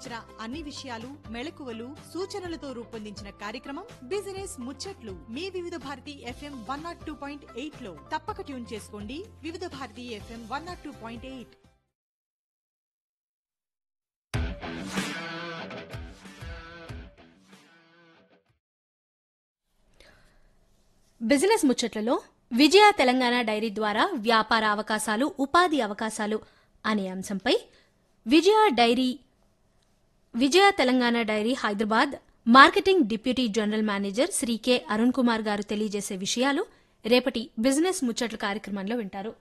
సంబంధించిన అన్ని విషయాలు మెళకువలు సూచనలతో రూపొందించిన కార్యక్రమం బిజినెస్ ముచ్చట్లు మీ Vividh Bharati FM one nought two point eight లో తప్పక ట్యూన్ చేసుకోండి Vividh Bharati FM one nought two point eight business ముచ్చట్లలో విజయ తెలంగాణ డైరీ ద్వారా వ్యాపార అవకాశాలు ఉపాధి అవకాశాలు అనే అంశంపై Vijaya dairy Vijaya Telangana dairy Hyderabad marketing deputy general manager Shri K Arun Kumar garu తెలియజేసే విషయాలు రేపటి బిజినెస్ ముచ్చట్ల కార్యక్రమంలో వింటారు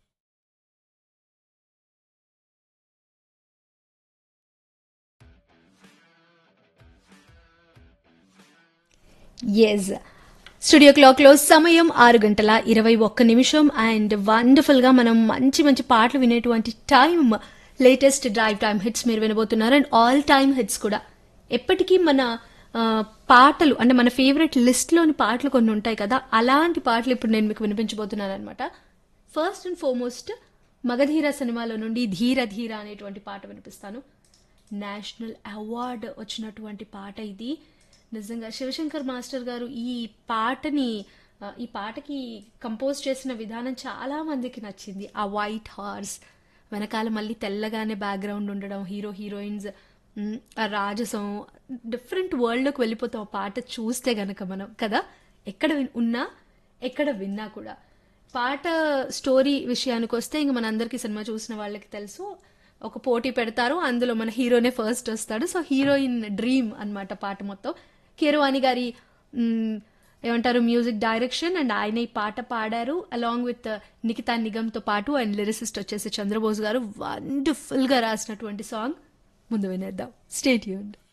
ఎస్ స్టూడియో క్లాక్లో సమయం ఆరు గంటల ఇరవై ఒక్క నిమిషం అండ్ వండర్ఫుల్గా మనం మంచి మంచి పాటలు వినేటువంటి time latest drive time hits మీరు వినబోతున్నారు అండ్ ఆల్ టైమ్ హిట్స్ కూడా ఎప్పటికీ మన ఆ, పాటలు అంటే మన ఫేవరెట్ లిస్ట్లోని పాటలు కొన్ని ఉంటాయి కదా అలాంటి పాటలు ఇప్పుడు నేను మీకు వినిపించబోతున్నాను అనమాట ఫస్ట్ అండ్ ఫార్మోస్ట్ మగధీర సినిమాలో నుండి ధీర ధీర అనేటువంటి పాట వినిపిస్తాను నేషనల్ అవార్డు వచ్చినటువంటి పాట ఇది నిజంగా శివశంకర్ మాస్టర్ గారు ఈ పాటని ఆ, ఈ పాటకి కంపోజ్ చేసిన విధానం చాలా మందికి నచ్చింది ఆ వైట్ హార్స్ వెనకాల మళ్ళీ తెల్లగానే బ్యాక్గ్రౌండ్ ఉండడం హీరో హీరోయిన్స్ మ్, ఆ రాజసం డిఫరెంట్ వరల్డ్లోకి వెళ్ళిపోతాం ఆ పాట చూస్తే గనక మనం కదా ఎక్కడ విన్- ఉన్నా ఎక్కడ విన్నా కూడా పాట స్టోరీ విషయానికి వస్తే ఇంక మనందరికీ సినిమా చూసిన వాళ్ళకి తెలుసు ఒక పోటీ పెడతారు అందులో మన హీరోనే ఫస్ట్ వస్తాడు సో హీరోయిన్ డ్రీమ్ అన్నమాట పాట మొత్తం కీరవాణి గారి మ్, ఏమంటారు మ్యూజిక్ డైరెక్షన్ అండ్ ఆయన ఈ పాట పాడారు అలాంగ్ విత్ నిఖితా నిగమ్తో పాటు అండ్ లిరిసిస్ట్ వచ్చేసి చంద్రబోస్ గారు వండర్ఫుల్గా రాసినటువంటి సాంగ్ ముందు వినేద్దాం స్టేట్ యూన్